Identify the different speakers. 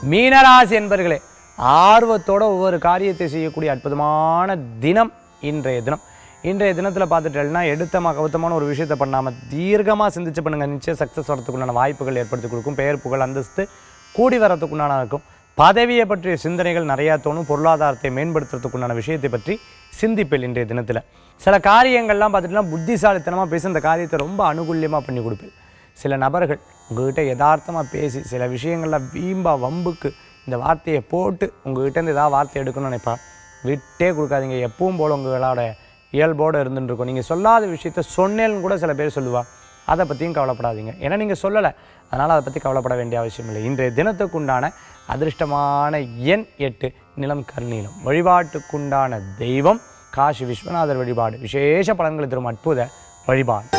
Speaker 1: மீனராசி என்பர்களே ஆர்வத்தோட ஒவ்வொரு காரியத்தை செய்யக்கூடிய அற்புதமான தினம் இன்றைய தினம் இன்றைய தினத்தில் பார்த்துட்டேன்னா எடுத்தமா கவுத்தமான ஒரு விஷயத்தை பண்ணாமல் தீர்க்கமாக சிந்திச்சு பண்ணுங்க நிச்சயம் சக்ஸஸ் வரதுக்குண்டான வாய்ப்புகள் ஏற்படுத்தி கொடுக்கும் பெயர் புகழ் அந்தஸ்து கூடி வரத்துக்குண்டான இருக்கும் பதவியை பற்றிய சிந்தனைகள் நிறையா தோணும் பொருளாதாரத்தை மேம்படுத்துறதுக்குண்டான விஷயத்தை பற்றி சிந்திப்பேன் இன்றைய தினத்தில் சில காரியங்கள்லாம் பார்த்துட்டுனா புத்திசாலித்தனமாக பேசி அந்த காரியத்தை ரொம்ப அனுகூல்யமாக பண்ணி கொடுப்பேன் சில நபர்கள் உங்ககிட்ட யதார்த்தமாக பேசி சில விஷயங்களில் வீம்பா வம்புக்கு இந்த வார்த்தையை போட்டு உங்ககிட்ட இருந்து ஏதாவது வார்த்தை எடுக்கணும்னு நினைப்பா விட்டே கொடுக்காதீங்க எப்பவும் போல உங்களோட இயல்போடு இருந்துட்டு இருக்கும் நீங்கள் சொல்லாத விஷயத்த சொன்னேன்னு கூட சில பேர் சொல்லுவா அதை பற்றியும் கவலைப்படாதீங்க ஏன்னா நீங்கள் சொல்லலை அதனால் அதை பற்றி கவலைப்பட வேண்டிய அவசியம் இல்லை இன்றைய தினத்துக்குண்டான அதிர்ஷ்டமான எண் எட்டு நிலம் கருநீலம் வழிபாட்டுக்குண்டான தெய்வம் காசி விஸ்வநாதர் வழிபாடு விசேஷ பலன்களை தரும் அற்புத வழிபாடு